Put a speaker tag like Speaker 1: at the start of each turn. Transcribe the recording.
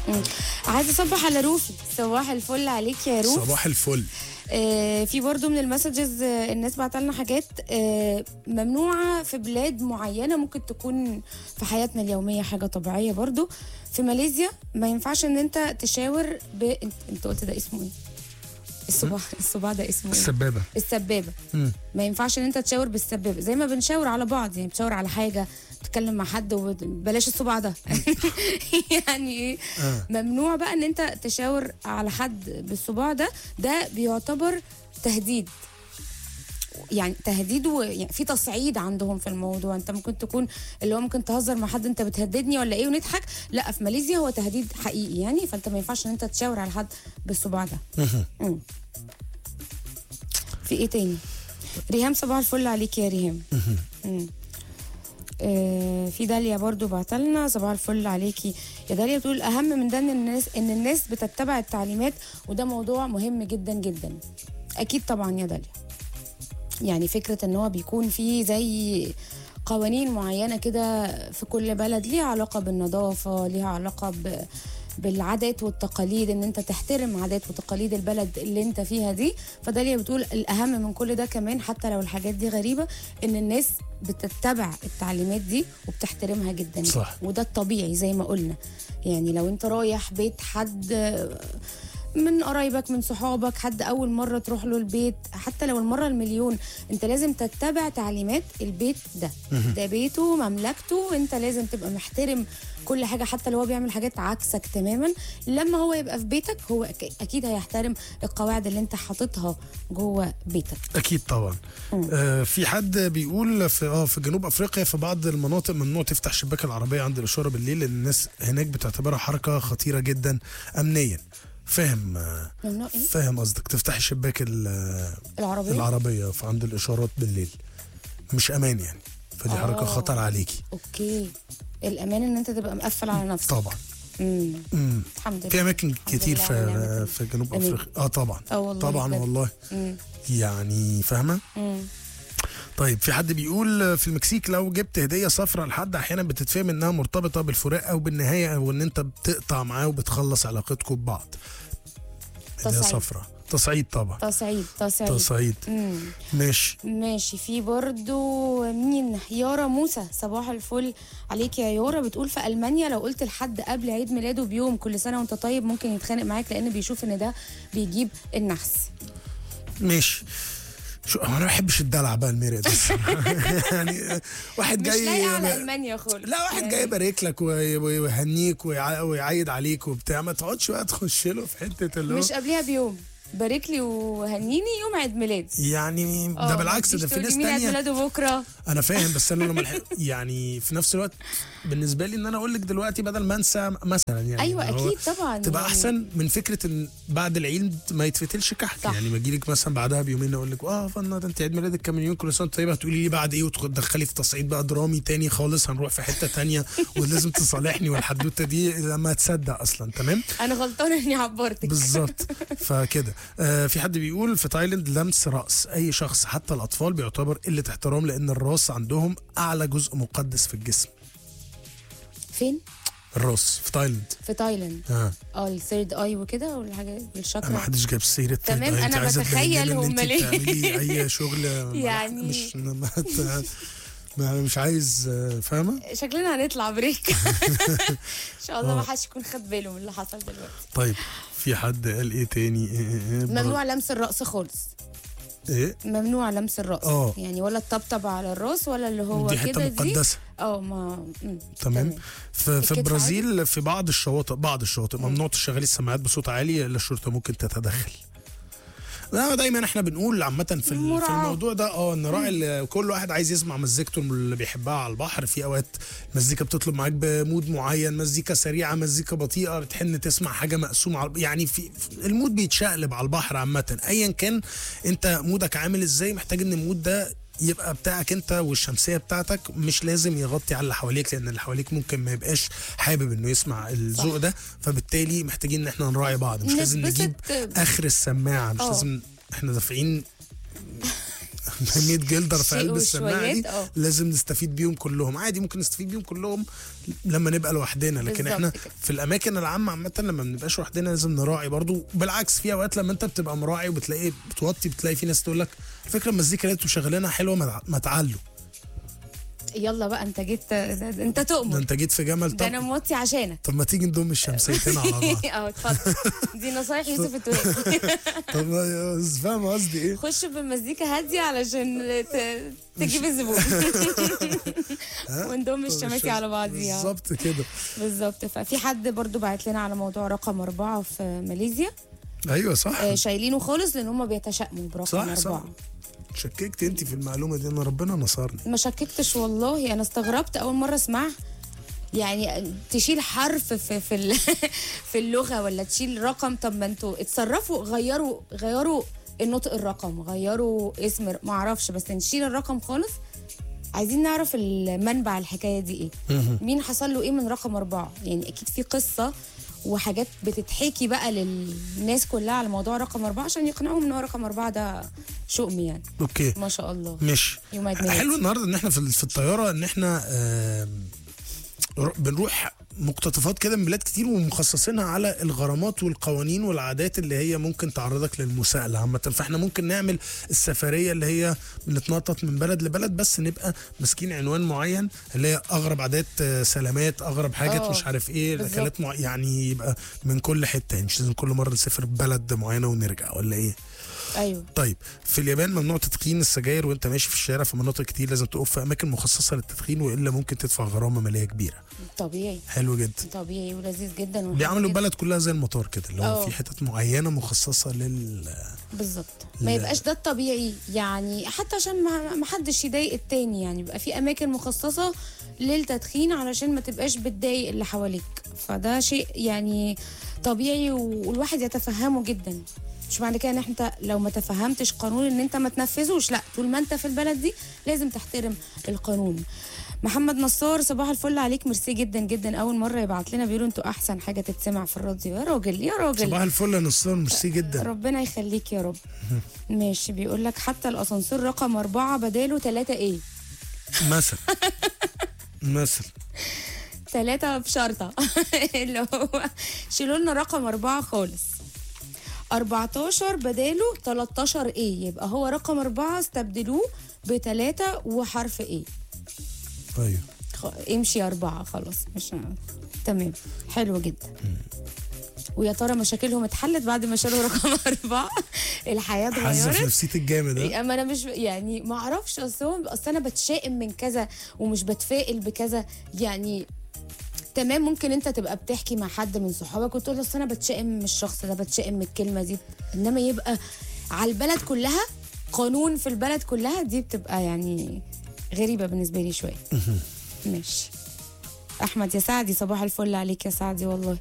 Speaker 1: مم. عايزه اصبح على روفي صباح الفل عليك يا روف
Speaker 2: صباح الفل
Speaker 1: آه في برضو من المسجز آه الناس بعت لنا حاجات آه ممنوعه في بلاد معينه ممكن تكون في حياتنا اليوميه حاجه طبيعيه برضو في ماليزيا ما ينفعش ان انت تشاور ب انت, انت قلت ده اسمه ايه الصباع الصباع ده اسمه ايه
Speaker 2: السبابه
Speaker 1: السبابه
Speaker 2: مم.
Speaker 1: ما ينفعش ان انت تشاور بالسبابه زي ما بنشاور على بعض يعني بتشاور على حاجه تتكلم مع حد وبلاش الصباع ده يعني ايه
Speaker 2: آه.
Speaker 1: ممنوع بقى ان انت تشاور على حد بالصباع ده ده بيعتبر تهديد يعني تهديد ويعني في تصعيد عندهم في الموضوع انت ممكن تكون اللي هو ممكن تهزر مع حد انت بتهددني ولا ايه ونضحك لا في ماليزيا هو تهديد حقيقي يعني فانت ما ينفعش ان انت تشاور على حد بالصباع ده مم. في ايه تاني ريهام صباح الفل عليك يا ريهام مم. آه، في داليا برضو بعتلنا صباح الفل عليكي يا داليا بتقول اهم من ده ان الناس ان الناس بتتبع التعليمات وده موضوع مهم جدا جدا اكيد طبعا يا داليا يعني فكره ان هو بيكون في زي قوانين معينه كده في كل بلد ليها علاقه بالنظافه ليها علاقه ب بالعادات والتقاليد ان انت تحترم عادات وتقاليد البلد اللي انت فيها دي فداليا بتقول الاهم من كل ده كمان حتى لو الحاجات دي غريبه ان الناس بتتبع التعليمات دي وبتحترمها جدا
Speaker 2: صح.
Speaker 1: وده الطبيعي زي ما قلنا يعني لو انت رايح بيت حد من قرايبك من صحابك حد اول مره تروح له البيت حتى لو المره المليون انت لازم تتبع تعليمات البيت ده ده بيته مملكته انت لازم تبقى محترم كل حاجه حتى لو هو بيعمل حاجات عكسك تماما لما هو يبقى في بيتك هو أك- اكيد هيحترم القواعد اللي انت حاططها جوه بيتك
Speaker 2: اكيد طبعا آه في حد بيقول في اه في جنوب افريقيا في بعض المناطق ممنوع تفتح شباك العربيه عند الاشاره بالليل لان الناس هناك بتعتبرها حركه خطيره جدا امنيا فاهم آه،
Speaker 1: ممنوع ايه
Speaker 2: فاهم قصدك تفتحي شباك ال-
Speaker 1: العربيه
Speaker 2: العربيه في عند الاشارات بالليل مش امان يعني فدي حركه
Speaker 1: آه.
Speaker 2: خطر عليكي
Speaker 1: اوكي الامان ان انت تبقى مقفل على نفسك
Speaker 2: طبعا
Speaker 1: امم
Speaker 2: مم.
Speaker 1: الحمد لله
Speaker 2: في اماكن كتير
Speaker 1: لله على
Speaker 2: في
Speaker 1: نعمة
Speaker 2: في جنوب
Speaker 1: أمين.
Speaker 2: افريقيا اه طبعا
Speaker 1: اه والله
Speaker 2: طبعا
Speaker 1: بجد.
Speaker 2: والله
Speaker 1: مم.
Speaker 2: يعني فاهمه
Speaker 1: مم.
Speaker 2: طيب في حد بيقول في المكسيك لو جبت هديه صفرة لحد احيانا بتتفهم انها مرتبطه بالفراق او بالنهايه او ان انت بتقطع معاه وبتخلص علاقتكم ببعض هديه
Speaker 1: تصعيد.
Speaker 2: صفرة تصعيد طبعا
Speaker 1: تصعيد تصعيد
Speaker 2: تصعيد
Speaker 1: مم.
Speaker 2: ماشي
Speaker 1: ماشي في برضو مين يارا موسى صباح الفل عليك يا يارا بتقول في المانيا لو قلت لحد قبل عيد ميلاده بيوم كل سنه وانت طيب ممكن يتخانق معاك لان بيشوف ان ده بيجيب النحس
Speaker 2: ماشي شو انا ما بحبش الدلع بقى الميري ده يعني واحد
Speaker 1: مش
Speaker 2: جاي
Speaker 1: لايقه على المانيا خالص
Speaker 2: لا واحد
Speaker 1: يعني
Speaker 2: جاي يبارك لك وي- وي- ويهنيك ويع- ويعيد عليك وبتاع ما تقعدش بقى تخش له في حته اللي هو
Speaker 1: مش قبلها بيوم بارك لي وهنيني يوم عيد ميلادي
Speaker 2: يعني
Speaker 1: آه،
Speaker 2: ده بالعكس
Speaker 1: ما
Speaker 2: ده
Speaker 1: تجيش
Speaker 2: في
Speaker 1: تقولي
Speaker 2: ناس
Speaker 1: مين عيد
Speaker 2: تانية
Speaker 1: ميلاده بكره
Speaker 2: انا فاهم بس انا لما الحق- يعني في نفس الوقت بالنسبه لي ان انا اقول لك دلوقتي بدل ما انسى مثلا يعني
Speaker 1: ايوه
Speaker 2: اللي هو
Speaker 1: اكيد طبعا
Speaker 2: تبقى
Speaker 1: يعني
Speaker 2: احسن من فكره ان بعد العيد ما يتفتلش كحك
Speaker 1: صح.
Speaker 2: يعني ما اجيلك مثلا بعدها بيومين اقول لك اه فنا ده انت عيد ميلادك كام يوم كل سنه وأنت طيبه هتقولي لي بعد ايه وتدخلي في تصعيد بقى درامي تاني خالص هنروح في حته تانية ولازم تصالحني والحدوته دي لما تصدق اصلا تمام
Speaker 1: انا غلطانه اني عبرتك
Speaker 2: بالظبط فكده آه في حد بيقول في تايلاند لمس راس اي شخص حتى الاطفال بيعتبر قله احترام لان الراس عندهم اعلى جزء مقدس في الجسم
Speaker 1: فين
Speaker 2: الراس في تايلاند
Speaker 1: في تايلاند
Speaker 2: اه
Speaker 1: اه الثيرد اي وكده والحاجات
Speaker 2: ما
Speaker 1: الشاكرا
Speaker 2: حدش جاب سيره
Speaker 1: تمام،
Speaker 2: أنت
Speaker 1: أنا
Speaker 2: عايزة تبيني
Speaker 1: بتخيل
Speaker 2: لنا إن
Speaker 1: هم
Speaker 2: أنت
Speaker 1: ليه.
Speaker 2: بتعملي اي شغل
Speaker 1: يعني-
Speaker 2: مش ما ت- ما أنا مش عايز آه، فاهمه
Speaker 1: شكلنا هنطلع بريك ان شاء الله
Speaker 2: آه.
Speaker 1: ما حدش يكون خد باله من اللي حصل دلوقتي
Speaker 2: طيب في حد قال ايه تاني إيه إيه إيه
Speaker 1: ممنوع لمس الراس خالص
Speaker 2: ايه
Speaker 1: ممنوع لمس الراس
Speaker 2: آه.
Speaker 1: يعني ولا الطبطب على الراس ولا اللي هو
Speaker 2: دي حته
Speaker 1: كده دي
Speaker 2: مقدسه
Speaker 1: اه ما مم.
Speaker 2: تمام في, في
Speaker 1: الكتف
Speaker 2: البرازيل في بعض الشواطئ بعض الشواطئ ممنوع تشغلي السماعات بصوت عالي الا الشرطه ممكن تتدخل لا دايما احنا بنقول عامة في ال- في
Speaker 1: مراعاة.
Speaker 2: الموضوع ده اه ان راعي ال- كل واحد عايز يسمع مزيكته اللي بيحبها على البحر في اوقات مزيكا بتطلب معاك بمود معين مزيكا سريعة مزيكا بطيئة بتحن تسمع حاجة مقسومة على يعني في في- المود بيتشقلب على البحر عامة ايا كان انت مودك عامل ازاي محتاج ان المود ده يبقى بتاعك انت والشمسيه بتاعتك مش لازم يغطي على اللي حواليك لان اللي حواليك ممكن ما يبقاش حابب انه يسمع الذوق ده فبالتالي محتاجين ان احنا نراعي بعض مش لازم
Speaker 1: نتبسط
Speaker 2: نجيب اخر السماعه مش
Speaker 1: اه.
Speaker 2: لازم احنا دافعين 100 جلدر في
Speaker 1: شيء
Speaker 2: قلب السماعه دي
Speaker 1: وشويات، اه.
Speaker 2: لازم نستفيد بيهم كلهم عادي ممكن نستفيد بيهم كلهم لما نبقى لوحدنا لكن
Speaker 1: بالظبط
Speaker 2: احنا
Speaker 1: كده.
Speaker 2: في الاماكن العامه عامه لما ما بنبقاش لوحدنا لازم نراعي برضو بالعكس في اوقات لما انت بتبقى مراعي وبتلاقي بتوطي بتلاقي في ناس تقول لك على فكره المزيكا اللي انتوا شغالينها حلوه ما ما تعلوا
Speaker 1: يلا بقى انت جيت ده- ده- انت
Speaker 2: ده
Speaker 1: تؤمر
Speaker 2: انت جيت في جمل
Speaker 1: ده انا
Speaker 2: طب
Speaker 1: موطي عشانك
Speaker 2: طب ما تيجي نضم الشمسيتين على بعض
Speaker 1: اه اتفضل دي نصايح يوسف التوهي
Speaker 2: طب ما- بس فاهم قصدي ايه
Speaker 1: خش بمزيكا هاديه علشان ت- تجيب الزبون وندوم الشماسي على بعضيها
Speaker 2: بالظبط كده
Speaker 1: بالظبط ففي حد برضو بعت لنا على موضوع رقم أربعة في ماليزيا
Speaker 2: ايوه صح
Speaker 1: آه، شايلينه خالص لأن هم بيتشائموا برقم
Speaker 2: صح صح
Speaker 1: أربعة
Speaker 2: شككت انت في المعلومه دي انا ربنا نصرني
Speaker 1: ما شككتش والله أنا استغربت أول مرة أسمعها يعني تشيل حرف في في ال- في اللغة ولا تشيل رقم طب ما انتوا اتصرفوا غيروا غيروا النطق الرقم غيروا اسم ما اعرفش بس نشيل الرقم خالص عايزين نعرف المنبع الحكايه دي ايه مين حصل له ايه من رقم أربعة يعني اكيد في قصه وحاجات بتتحكي بقى للناس كلها على موضوع رقم أربعة عشان يقنعوهم ان هو رقم أربعة ده شؤم يعني
Speaker 2: اوكي
Speaker 1: ما شاء الله
Speaker 2: مش
Speaker 1: يوم عيد ميلادي.
Speaker 2: حلو النهارده ان احنا في في الطياره ان احنا آم، ر- بنروح مقتطفات كده من بلاد كتير ومخصصينها على الغرامات والقوانين والعادات اللي هي ممكن تعرضك للمساءله عامه فاحنا ممكن نعمل السفريه اللي هي بنتنطط من بلد لبلد بس نبقى ماسكين عنوان معين اللي هي اغرب عادات آه، سلامات اغرب حاجات
Speaker 1: اه،
Speaker 2: مش عارف ايه
Speaker 1: بالظبط.
Speaker 2: الاكلات مع... يعني يبقى من كل حته يعني مش لازم كل مره نسافر بلد معينه ونرجع ولا ايه
Speaker 1: ايوه
Speaker 2: طيب في اليابان ممنوع تدخين السجاير وانت ماشي في الشارع في مناطق كتير لازم تقف في اماكن مخصصه للتدخين والا ممكن تدفع غرامه ماليه كبيره
Speaker 1: طبيعي
Speaker 2: حلو جدا
Speaker 1: طبيعي ولذيذ جدا وحلو
Speaker 2: بيعملوا
Speaker 1: جدا.
Speaker 2: البلد كلها زي المطار كده اللي هو
Speaker 1: اه.
Speaker 2: في حتت معينه مخصصه لل
Speaker 1: بالظبط
Speaker 2: لا.
Speaker 1: ما يبقاش ده الطبيعي يعني حتى عشان ما ما حدش يضايق التاني يعني يبقى في اماكن مخصصه للتدخين علشان ما تبقاش بتضايق اللي حواليك فده شيء يعني طبيعي والواحد يتفهمه جدا مش معنى كده ان انت لو ما تفهمتش قانون ان انت ما تنفذوش لا طول ما انت في البلد دي لازم تحترم القانون محمد نصار صباح الفل عليك ميرسي جدا جدا اول مره يبعت لنا بيقولوا انتوا احسن حاجه تتسمع في الراديو يا راجل يا راجل
Speaker 2: صباح الفل يا نصار ميرسي جدا
Speaker 1: ربنا يخليك يا رب ماشي بيقول لك حتى الاسانسير رقم أربعة بداله ثلاثة ايه
Speaker 2: مثل مثل
Speaker 1: ثلاثة بشرطة اللي هو شيلوا لنا رقم أربعة خالص 14 بداله 13 ايه يبقى هو رقم أربعة استبدلوه بتلاتة وحرف ايه
Speaker 2: ايوه
Speaker 1: خ... امشي أربعة خلاص مش تمام حلو جدا ويا ترى مشاكلهم اتحلت بعد ما شالوا رقم أربعة الحياة
Speaker 2: حاسه في
Speaker 1: اتغيرت
Speaker 2: نفسيتي الجامد ها؟
Speaker 1: اما انا مش يعني ما اعرفش اصل هو اصل انا بتشائم من كذا ومش بتفائل بكذا يعني تمام ممكن انت تبقى بتحكي مع حد من صحابك وتقول له اصل انا بتشائم من الشخص ده بتشائم من الكلمه دي انما يبقى على البلد كلها قانون في البلد كلها دي بتبقى يعني غريبه بالنسبه لي شويه ماشي احمد يا سعدي صباح الفل عليك يا سعدي والله